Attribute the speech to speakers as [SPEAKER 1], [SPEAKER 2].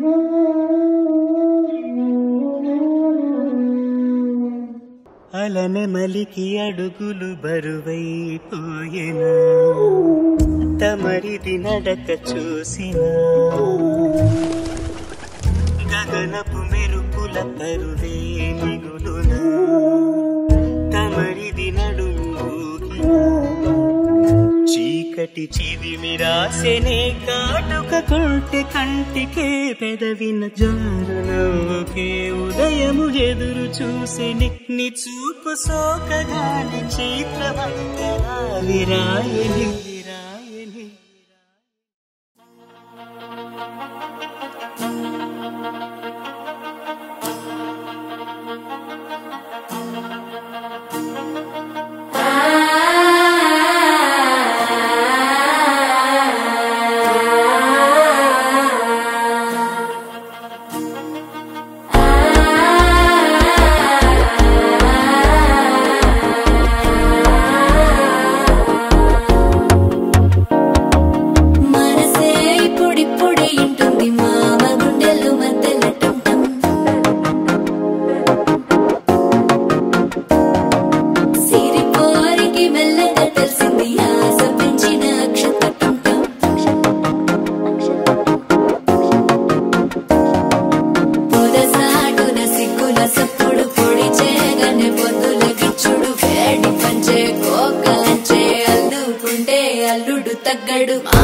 [SPEAKER 1] అలనెమలికి అడుగులు బరువైపోయేనా తమరిది నడక చూసిన గగనపు మెరుపుల పరువే మిగులున తమరిది నడుము ఊగినా. చీకటి చిదిమి రాసెనే కాటుక కొంటె కంటికే పెదవిన జారు నవ్వుకే ఉదయము ఎదురు చూసిని నీ చూపు సోకగాని చిత్రమంతరా విరాయని విరాయని
[SPEAKER 2] మనసే ఇప్పుడిప్పుడే ఇంటుంది మామ గుండెలు మధ్యలటుంటం సిరిపోరికి మెల్లగా తెలిసింది ఆశ పెంచిన అక్షతటుంటం పొదసాటున సిగ్గుల సప్పుడు పొడి చేయగానే పొద్దుల గిచ్చుడు వేడి పంచే కోకలంచే అల్లుకుంటే అల్లుడు తగ్గడు